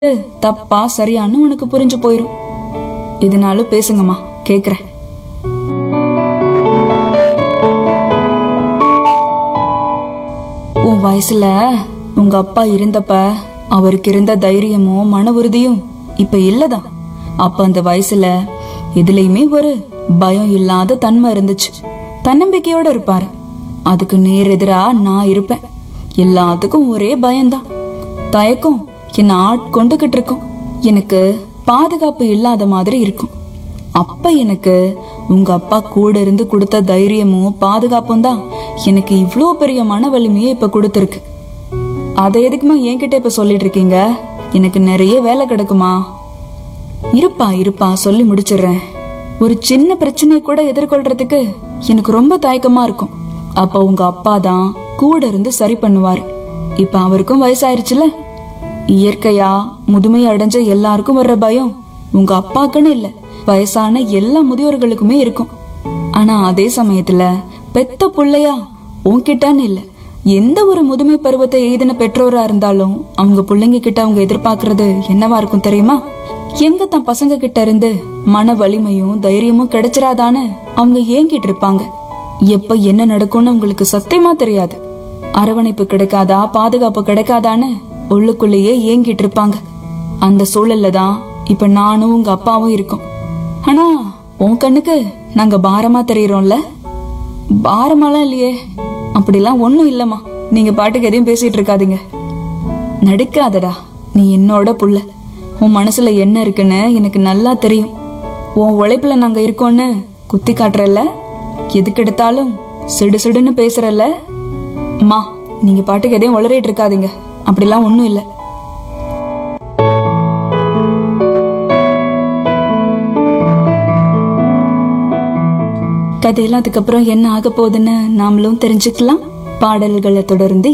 தப்பா சரியான்னு உனக்கு புரிஞ்சு போயிரும் இதனாலும் பேசுங்கம்மா கேக்குறேன் உன் வயசுல உங்க அப்பா இருந்தப்ப அவருக்கு இருந்த தைரியமும் மன உறுதியும் இப்ப இல்லதான் அப்ப அந்த வயசுல எதுலயுமே ஒரு பயம் இல்லாத தன்மை இருந்துச்சு தன்னம்பிக்கையோட இருப்பாரு அதுக்கு நேர் எதிரா நான் இருப்பேன் எல்லாத்துக்கும் ஒரே பயம்தான் தயக்கம் என்ன ஆட்கொண்டுகிட்டு இருக்கும் எனக்கு பாதுகாப்பு இல்லாத மாதிரி இருக்கும் அப்ப எனக்கு உங்க அப்பா கூட இருந்து கொடுத்த தைரியமும் பாதுகாப்பும் தான் எனக்கு இவ்ளோ பெரிய மன வலிமையை இப்ப கொடுத்துருக்கு அதை எதுக்குமா என்கிட்ட இப்ப சொல்லிட்டு இருக்கீங்க எனக்கு நிறைய வேலை கிடக்குமா இருப்பா இருப்பா சொல்லி முடிச்சிடுறேன் ஒரு சின்ன பிரச்சனையை கூட எதிர்கொள்றதுக்கு எனக்கு ரொம்ப தயக்கமா இருக்கும் அப்ப உங்க அப்பா தான் கூட இருந்து சரி பண்ணுவாரு இப்ப அவருக்கும் வயசாயிருச்சுல இயற்கையா முதுமை அடைஞ்ச எல்லாருக்கும் வர்ற பயம் உங்க அப்பாக்குன்னு இல்ல வயசான எல்லா முதியோர்களுக்குமே இருக்கும் ஆனா அதே சமயத்துல பெத்த புள்ளையா உன்கிட்டன்னு இல்ல எந்த ஒரு முதுமை பருவத்தை எய்தின பெற்றோரா இருந்தாலும் அவங்க பிள்ளைங்க கிட்ட அவங்க எதிர்பார்க்கறது என்னவா இருக்கும் தெரியுமா எங்க தன் பசங்க கிட்ட இருந்து மன வலிமையும் தைரியமும் கிடைச்சிராதான்னு அவங்க ஏங்கிட்டு இருப்பாங்க எப்ப என்ன நடக்கும்னு உங்களுக்கு சத்தியமா தெரியாது அரவணைப்பு கிடைக்காதா பாதுகாப்பு கிடைக்காதான்னு உள்ளுக்குள்ளேயே ஏங்கிட்டு இருப்பாங்க அந்த சூழல்ல தான் இப்ப நானும் உங்க அப்பாவும் இருக்கோம் ஆனா உன் கண்ணுக்கு நாங்க பாரமா தெரியறோம்ல பாரமாலாம் இல்லையே அப்படிலாம் ஒண்ணும் இல்லம்மா நீங்க பாட்டுக்கு எதையும் பேசிட்டு இருக்காதீங்க நடிக்காதடா நீ என்னோட புள்ள உன் மனசுல என்ன இருக்குன்னு எனக்கு நல்லா தெரியும் உன் உழைப்புல நாங்க இருக்கோம்னு குத்தி காட்டுறல்ல எதுக்கு எடுத்தாலும் சிடு சிடுன்னு பேசுறல்ல அம்மா நீங்க பாட்டுக்கு எதையும் உளறிட்டு இருக்காதீங்க அப்படிலாம் ஒண்ணும் இல்ல கதையெல்லாம் அதுக்கப்புறம் என்ன ஆக போகுதுன்னு நாமளும் தெரிஞ்சுக்கலாம் பாடல்களை தொடர்ந்து